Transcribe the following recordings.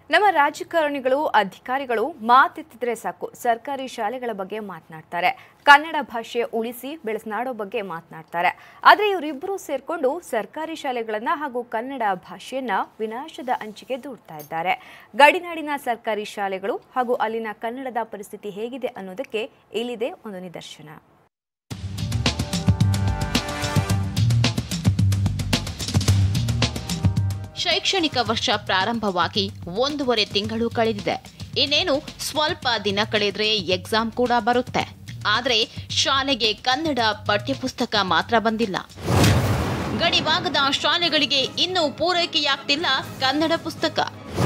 ನಮ್ಮ ರಾಜಕಾರಣಿಗಳು ಅಧಿಕಾರಿಗಳು ಮಾತೆತ್ತಿದ್ರೆ ಸಾಕು ಸರ್ಕಾರಿ ಶಾಲೆಗಳ ಬಗ್ಗೆ ಮಾತನಾಡ್ತಾರೆ ಕನ್ನಡ ಭಾಷೆ ಉಳಿಸಿ ಬೆಳೆಸನಾಡೋ ಬಗ್ಗೆ ಮಾತನಾಡ್ತಾರೆ ಆದರೆ ಇವರಿಬ್ಬರು ಸೇರ್ಕೊಂಡು ಸರ್ಕಾರಿ ಶಾಲೆಗಳನ್ನ ಹಾಗೂ ಕನ್ನಡ ಭಾಷೆಯನ್ನ ವಿನಾಶದ ಅಂಚಿಗೆ ದೂಡ್ತಾ ಇದ್ದಾರೆ ಗಡಿನಾಡಿನ ಸರ್ಕಾರಿ ಶಾಲೆಗಳು ಹಾಗೂ ಅಲ್ಲಿನ ಕನ್ನಡದ ಪರಿಸ್ಥಿತಿ ಹೇಗಿದೆ ಅನ್ನೋದಕ್ಕೆ ಇಲ್ಲಿದೆ ಒಂದು ನಿದರ್ಶನ ಶೈಕ್ಷಣಿಕ ವರ್ಷ ಪ್ರಾರಂಭವಾಗಿ ಒಂದೂವರೆ ತಿಂಗಳು ಕಳೆದಿದೆ ಇನ್ನೇನು ಸ್ವಲ್ಪ ದಿನ ಕಳೆದ್ರೆ ಎಕ್ಸಾಮ್ ಕೂಡ ಬರುತ್ತೆ ಆದ್ರೆ ಶಾಲೆಗೆ ಕನ್ನಡ ಪಠ್ಯಪುಸ್ತಕ ಮಾತ್ರ ಬಂದಿಲ್ಲ ಗಡಿಭಾಗದ ಶಾಲೆಗಳಿಗೆ ಇನ್ನೂ ಪೂರೈಕೆಯಾಗ್ತಿಲ್ಲ ಕನ್ನಡ ಪುಸ್ತಕ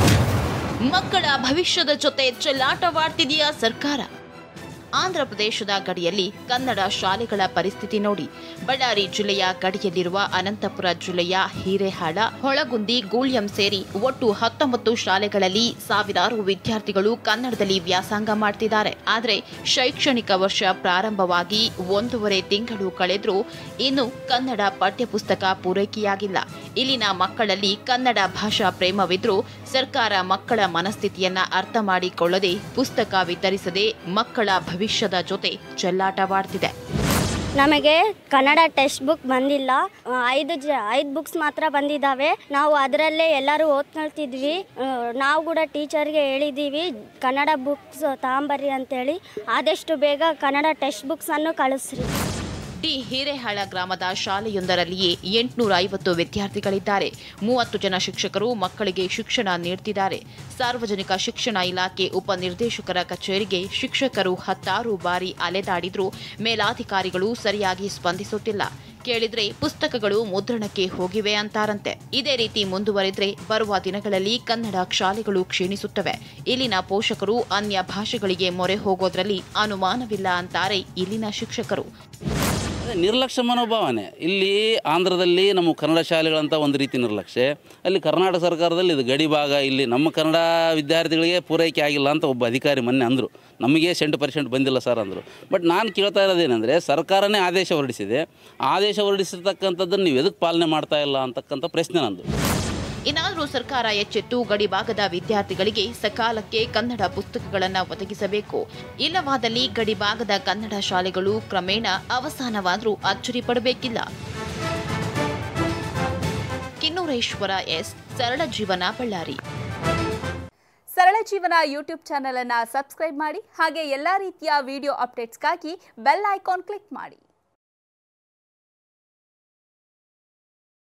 ಮಕ್ಕಳ ಭವಿಷ್ಯದ ಜೊತೆ ಚೆಲ್ಲಾಟವಾಡ್ತಿದೆಯಾ ಸರ್ಕಾರ ಆಂಧ್ರ ಪ್ರದೇಶದ ಗಡಿಯಲ್ಲಿ ಕನ್ನಡ ಶಾಲೆಗಳ ಪರಿಸ್ಥಿತಿ ನೋಡಿ ಬಳ್ಳಾರಿ ಜಿಲ್ಲೆಯ ಗಡಿಯಲ್ಲಿರುವ ಅನಂತಪುರ ಜಿಲ್ಲೆಯ ಹಿರೇಹಾಳ ಹೊಳಗುಂದಿ ಗೂಳ್ಯಂ ಸೇರಿ ಒಟ್ಟು ಹತ್ತೊಂಬತ್ತು ಶಾಲೆಗಳಲ್ಲಿ ಸಾವಿರಾರು ವಿದ್ಯಾರ್ಥಿಗಳು ಕನ್ನಡದಲ್ಲಿ ವ್ಯಾಸಂಗ ಮಾಡ್ತಿದ್ದಾರೆ ಆದರೆ ಶೈಕ್ಷಣಿಕ ವರ್ಷ ಪ್ರಾರಂಭವಾಗಿ ಒಂದೂವರೆ ತಿಂಗಳು ಕಳೆದ್ರೂ ಇನ್ನು ಕನ್ನಡ ಪಠ್ಯಪುಸ್ತಕ ಪೂರೈಕೆಯಾಗಿಲ್ಲ ಇಲ್ಲಿನ ಮಕ್ಕಳಲ್ಲಿ ಕನ್ನಡ ಭಾಷಾ ಪ್ರೇಮವಿದ್ರೂ ಸರ್ಕಾರ ಮಕ್ಕಳ ಮನಸ್ಥಿತಿಯನ್ನ ಅರ್ಥ ಮಾಡಿಕೊಳ್ಳದೆ ಪುಸ್ತಕ ವಿತರಿಸದೆ ಮಕ್ಕಳ ಭವಿಷ್ಯದ ಜೊತೆ ಚೆಲ್ಲಾಟವಾಡ್ತಿದೆ ನಮಗೆ ಕನ್ನಡ ಟೆಕ್ಸ್ಟ್ ಬುಕ್ ಬಂದಿಲ್ಲ ಆ, ಐದು ಜ ಐದು ಬುಕ್ಸ್ ಮಾತ್ರ ಬಂದಿದ್ದಾವೆ ನಾವು ಅದರಲ್ಲೇ ಎಲ್ಲರೂ ಓದ್ಕೊಳ್ತಿದ್ವಿ ಆ, ನಾವು ಕೂಡ ಟೀಚರ್ಗೆ ಹೇಳಿದ್ದೀವಿ ಕನ್ನಡ ಬುಕ್ಸ್ ತಗೊಂಬರ್ರಿ ಅಂತೇಳಿ ಆದಷ್ಟು ಬೇಗ ಕನ್ನಡ ಟೆಕ್ಸ್ಟ್ ಬುಕ್ಸನ್ನು ಕಳಿಸ್ರಿ ಡಿ ಹಿರೇಹಾಳ ಗ್ರಾಮದ ಶಾಲೆಯೊಂದರಲ್ಲಿಯೇ ಎಂಟುನೂರ ಐವತ್ತು ವಿದ್ಯಾರ್ಥಿಗಳಿದ್ದಾರೆ ಮೂವತ್ತು ಜನ ಶಿಕ್ಷಕರು ಮಕ್ಕಳಿಗೆ ಶಿಕ್ಷಣ ನೀಡ್ತಿದ್ದಾರೆ ಸಾರ್ವಜನಿಕ ಶಿಕ್ಷಣ ಇಲಾಖೆ ಉಪನಿರ್ದೇಶಕರ ಕಚೇರಿಗೆ ಶಿಕ್ಷಕರು ಹತ್ತಾರು ಬಾರಿ ಅಲೆದಾಡಿದ್ರೂ ಮೇಲಾಧಿಕಾರಿಗಳು ಸರಿಯಾಗಿ ಸ್ಪಂದಿಸುತ್ತಿಲ್ಲ ಕೇಳಿದ್ರೆ ಪುಸ್ತಕಗಳು ಮುದ್ರಣಕ್ಕೆ ಹೋಗಿವೆ ಅಂತಾರಂತೆ ಇದೇ ರೀತಿ ಮುಂದುವರೆದ್ರೆ ಬರುವ ದಿನಗಳಲ್ಲಿ ಕನ್ನಡ ಶಾಲೆಗಳು ಕ್ಷೀಣಿಸುತ್ತವೆ ಇಲ್ಲಿನ ಪೋಷಕರು ಅನ್ಯ ಭಾಷೆಗಳಿಗೆ ಮೊರೆ ಹೋಗೋದ್ರಲ್ಲಿ ಅನುಮಾನವಿಲ್ಲ ಅಂತಾರೆ ಇಲ್ಲಿನ ಶಿಕ್ಷಕರು ಅದೇ ನಿರ್ಲಕ್ಷ್ಯ ಮನೋಭಾವನೆ ಇಲ್ಲಿ ಆಂಧ್ರದಲ್ಲಿ ನಮ್ಮ ಕನ್ನಡ ಶಾಲೆಗಳಂತ ಒಂದು ರೀತಿ ನಿರ್ಲಕ್ಷ್ಯ ಅಲ್ಲಿ ಕರ್ನಾಟಕ ಸರ್ಕಾರದಲ್ಲಿ ಇದು ಗಡಿ ಭಾಗ ಇಲ್ಲಿ ನಮ್ಮ ಕನ್ನಡ ವಿದ್ಯಾರ್ಥಿಗಳಿಗೆ ಪೂರೈಕೆ ಆಗಿಲ್ಲ ಅಂತ ಒಬ್ಬ ಅಧಿಕಾರಿ ಮೊನ್ನೆ ಅಂದರು ನಮಗೆ ಸೆಂಟು ಪರ್ಸೆಂಟ್ ಬಂದಿಲ್ಲ ಸರ್ ಅಂದರು ಬಟ್ ನಾನು ಕೇಳ್ತಾ ಇರೋದೇನೆಂದರೆ ಸರ್ಕಾರನೇ ಆದೇಶ ಹೊರಡಿಸಿದೆ ಆದೇಶ ಹೊರಡಿಸಿರ್ತಕ್ಕಂಥದ್ದನ್ನು ನೀವು ಎದಕ್ಕೆ ಪಾಲನೆ ಮಾಡ್ತಾ ಇಲ್ಲ ಅಂತಕ್ಕಂಥ ಪ್ರಶ್ನೆ ನಂದು ಇನ್ನಾದರೂ ಸರ್ಕಾರ ಎಚ್ಚೆತ್ತು ಗಡಿಭಾಗದ ವಿದ್ಯಾರ್ಥಿಗಳಿಗೆ ಸಕಾಲಕ್ಕೆ ಕನ್ನಡ ಪುಸ್ತಕಗಳನ್ನು ಒದಗಿಸಬೇಕು ಇಲ್ಲವಾದಲ್ಲಿ ಗಡಿಭಾಗದ ಕನ್ನಡ ಶಾಲೆಗಳು ಕ್ರಮೇಣ ಅವಸಾನವಾದರೂ ಅಚ್ಚರಿ ಪಡಬೇಕಿಲ್ಲ ಕಿನ್ನೂರೇಶ್ವರ ಎಸ್ ಸರಳ ಜೀವನ ಬಳ್ಳಾರಿ ಸರಳ ಜೀವನ ಯೂಟ್ಯೂಬ್ ಚಾನೆಲ್ ಅನ್ನ ಸಬ್ಸ್ಕ್ರೈಬ್ ಮಾಡಿ ಹಾಗೆ ಎಲ್ಲಾ ರೀತಿಯ ವಿಡಿಯೋ ಅಪ್ಡೇಟ್ಸ್ಗಾಗಿ ಬೆಲ್ ಐಕಾನ್ ಕ್ಲಿಕ್ ಮಾಡಿ